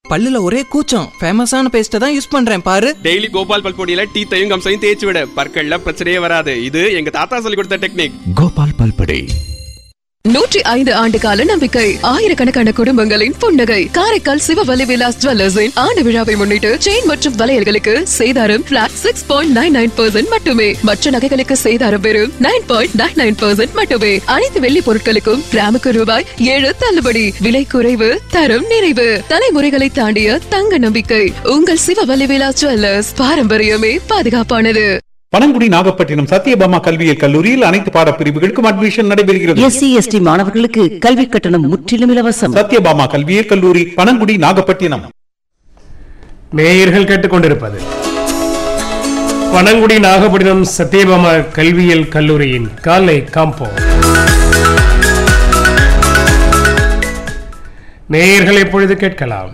பல்லுல ஒரே கூச்சம் ஃபேமஸான பேஸ்ட்டை தான் யூஸ் பண்றேன் பாரு டெய்லி கோபால் பல்பொடியில டீத்தையும் கம்சையும் தேய்ச்சி விட பற்கள்ல பிரச்சனையே வராது இது எங்க தாத்தா சொல்லி கொடுத்த டெக்னிக் கோபால் பல்படை நூற்றி ஐந்து ஆண்டு கால நம்பிக்கை ஆயிரக்கணக்கான குடும்பங்களின் புன்னகை காரைக்கால் சிவவலி விலாஸ் ஜுவல்லர்ஸின் ஆண்டு விழாவை முன்னிட்டு செயின் மற்றும் வளையல்களுக்கு சேதாரம் flat six point nine nine percent மட்டுமே மற்ற நகைகளுக்கு சேதாரம் வெறும் nine point nine nine percent மட்டுமே அனைத்து வெள்ளி பொருட்களுக்கும் கிராமுக்கு ரூபாய் ஏழு தள்ளுபடி விலை குறைவு தரம் நிறைவு தலைமுறைகளை தாண்டிய தங்க நம்பிக்கை உங்கள் சிவவலி விலாஸ் ஜுவல்லர்ஸ் பாரம்பரியமே பாதுகாப்பானது பனங்குடி நாகப்பட்டினம் சத்யபாமா கல்வியியல் கல்லூரியில் அனைத்து பாடப்பிரிவுகளுக்கும் அட்மிஷன் நடைபெறுகிறது எஸ்சி எஸ்டி மாணவர்களுக்கு கல்வி கட்டணம் முற்றிலும் இலவசம் சத்யபாமா கல்வியியல் கல்லூரி பனங்குடி நாகப்பட்டினம் நேயர்கள் கேட்டுக்கொண்டிருப்பது பனங்குடி நாகப்பட்டினம் சத்யபாமா கல்வியியல் கல்லூரியின் காலை காம்போ நேயர்கள் எப்பொழுது கேட்கலாம்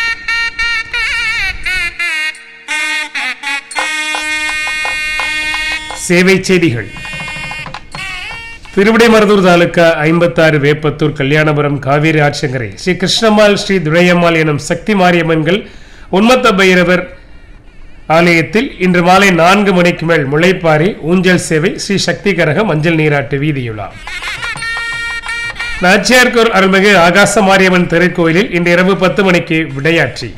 சேவை செய்திகள் திருவிடைமருதூர் தாலுக்கா ஐம்பத்தாறு வேப்பத்தூர் கல்யாணபுரம் காவேரி ஆற்றங்கரை ஸ்ரீ கிருஷ்ணம்மாள் ஸ்ரீ துரையம்மாள் எனும் சக்தி மாரியம்மன்கள் உன்மத்த பைரவர் ஆலயத்தில் இன்று மாலை நான்கு மணிக்கு மேல் முளைப்பாரி ஊஞ்சல் சேவை ஸ்ரீ சக்தி கரக மஞ்சள் நீராட்டு வீதியுலா நாச்சியார்கோர் அருள்மிகு ஆகாச மாரியம்மன் திருக்கோயிலில் இன்று இரவு பத்து மணிக்கு விடையாற்றி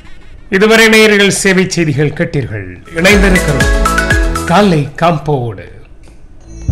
இதுவரை நேயர்கள் சேவை செய்திகள் கேட்டீர்கள் இணைந்திருக்கிறோம் காலை காம்போவோடு